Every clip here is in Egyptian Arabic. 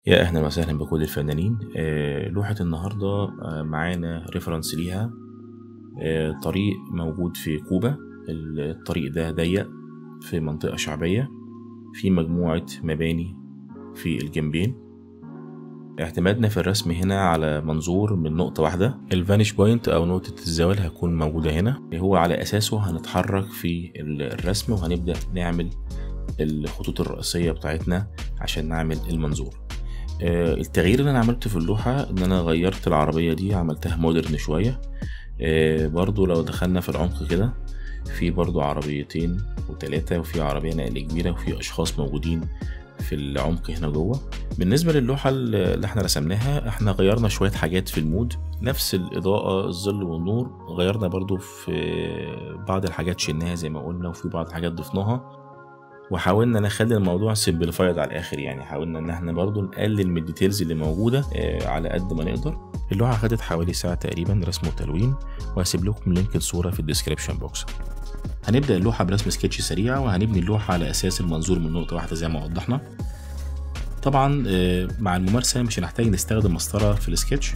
يا أهلا وسهلا بكل الفنانين آه، لوحة النهاردة آه، معانا ريفرنس ليها آه، طريق موجود في كوبا الطريق ده ضيق في منطقة شعبية في مجموعة مباني في الجنبين اعتمادنا في الرسم هنا على منظور من نقطة واحدة الفانيش بوينت أو نقطة الزوال هتكون موجودة هنا هو على أساسه هنتحرك في الرسم وهنبدأ نعمل الخطوط الرئيسية بتاعتنا عشان نعمل المنظور آه، التغيير اللي انا عملته في اللوحة ان انا غيرت العربية دي عملتها مودرن شوية آه، برضو لو دخلنا في العمق كده في برضو عربيتين وتلاتة وفي عربية نقل كبيرة وفي اشخاص موجودين في العمق هنا جوه بالنسبة للوحة اللي احنا رسمناها احنا غيرنا شوية حاجات في المود نفس الإضاءة الظل والنور غيرنا برضو في بعض الحاجات شلناها زي ما قلنا وفي بعض الحاجات ضفناها وحاولنا نخلي الموضوع سمبليفايد على الاخر يعني حاولنا ان احنا برضو نقلل من الديتيلز اللي موجوده آه، على قد ما نقدر اللوحه خدت حوالي ساعه تقريبا رسم وتلوين وهسيب لكم لينك الصوره في الديسكريبشن بوكس هنبدا اللوحه برسم سكتش سريع وهنبني اللوحه على اساس المنظور من نقطه واحده زي ما وضحنا طبعا آه، مع الممارسه مش هنحتاج نستخدم مسطره في السكتش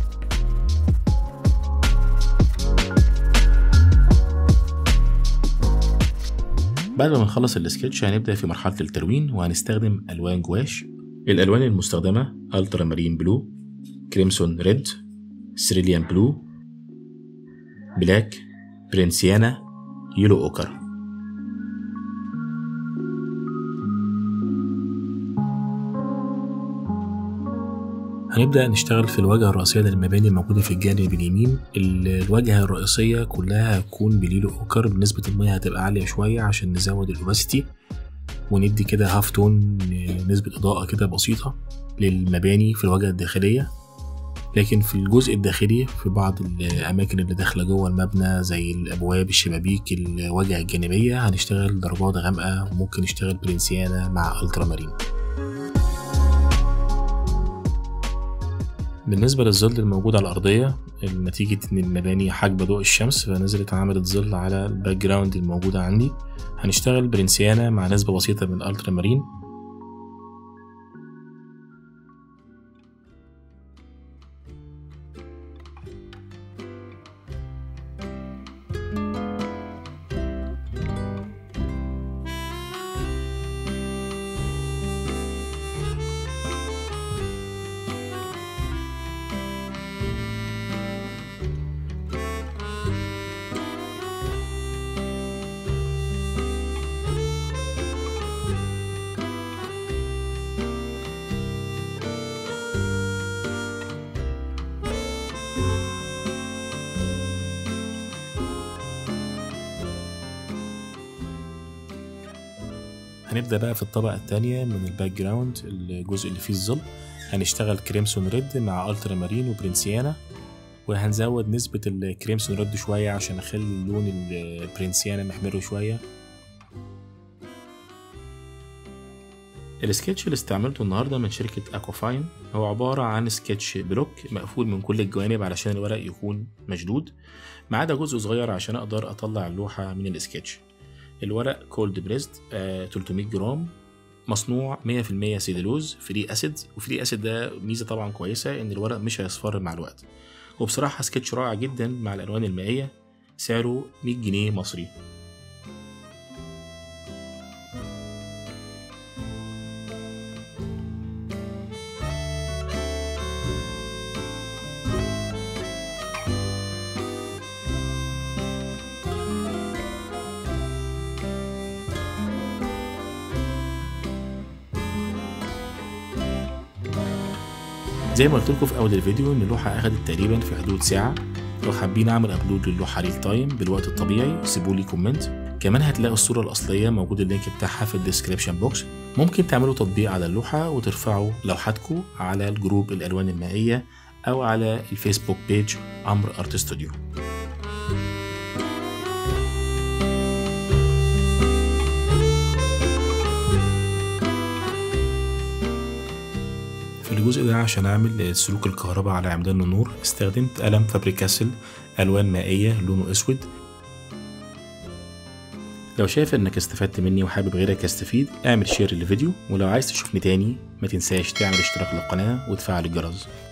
بعد ما نخلص السكتش هنبدأ في مرحلة التلوين وهنستخدم ألوان جواش الألوان المستخدمة ألترا مارين بلو كريمسون ريد سيريليان بلو بلاك برنسيانا يلو أوكر هنبدأ نشتغل في الواجهة الرئيسية للمباني الموجودة في الجانب اليمين ال- الواجهة الرئيسية كلها هتكون بليلو أوكر نسبة المية هتبقى عالية شوية عشان نزود الأوباسيتي وندي كده هاف تون نسبة إضاءة كده بسيطة للمباني في الواجهة الداخلية لكن في الجزء الداخلي في بعض الأماكن اللي داخلة جوه المبنى زي الأبواب الشبابيك الواجهة الجانبية هنشتغل درجات غامقة وممكن نشتغل برنسيانا مع ألترا مارين بالنسبة للظل الموجود على الأرضية نتيجة إن المباني حاجبة ضوء الشمس فنزلت عملت ظل على الباك جراوند الموجودة عندي هنشتغل برنسيانا مع نسبة بسيطة من الألترا مارين هنبدأ بقى في الطبقة التانية من الباك جراوند الجزء اللي فيه الظل هنشتغل كريمسون ريد مع ألترا مارين وبرنسيانا وهنزود نسبة الكريمسون ريد شوية عشان نخلي لون البرنسيانا محمر شوية السكتش اللي استعملته النهاردة من شركة أكوفاين هو عبارة عن سكتش بلوك مقفول من كل الجوانب علشان الورق يكون مشدود ما عدا جزء صغير عشان أقدر أطلع اللوحة من السكتش الورق كولد بريست 300 جرام مصنوع 100% سيلولوز فري اسيد وفري اسيد ده ميزه طبعا كويسه ان الورق مش هيصفر مع الوقت وبصراحه سكتش رائع جدا مع الالوان المائيه سعره 100 جنيه مصري زي ما قلت لكم في اول الفيديو ان اللوحه اخدت تقريبا في حدود ساعه لو حابين اعمل ابلود للوحه ريل تايم بالوقت الطبيعي سيبوا لي كومنت كمان هتلاقوا الصوره الاصليه موجود اللينك بتاعها في الديسكريبشن بوكس ممكن تعملوا تطبيق على اللوحه وترفعوا لوحاتكم على الجروب الالوان المائيه او على الفيسبوك بيج عمرو ارت ستوديو في الجزء ده عشان اعمل سلوك الكهرباء على عمدان النور استخدمت قلم فابريكاسل الوان مائيه لونه اسود لو شايف انك استفدت مني وحابب غيرك يستفيد اعمل شير للفيديو ولو عايز تشوفني تاني ما تنساش تعمل اشتراك للقناة وتفعل الجرس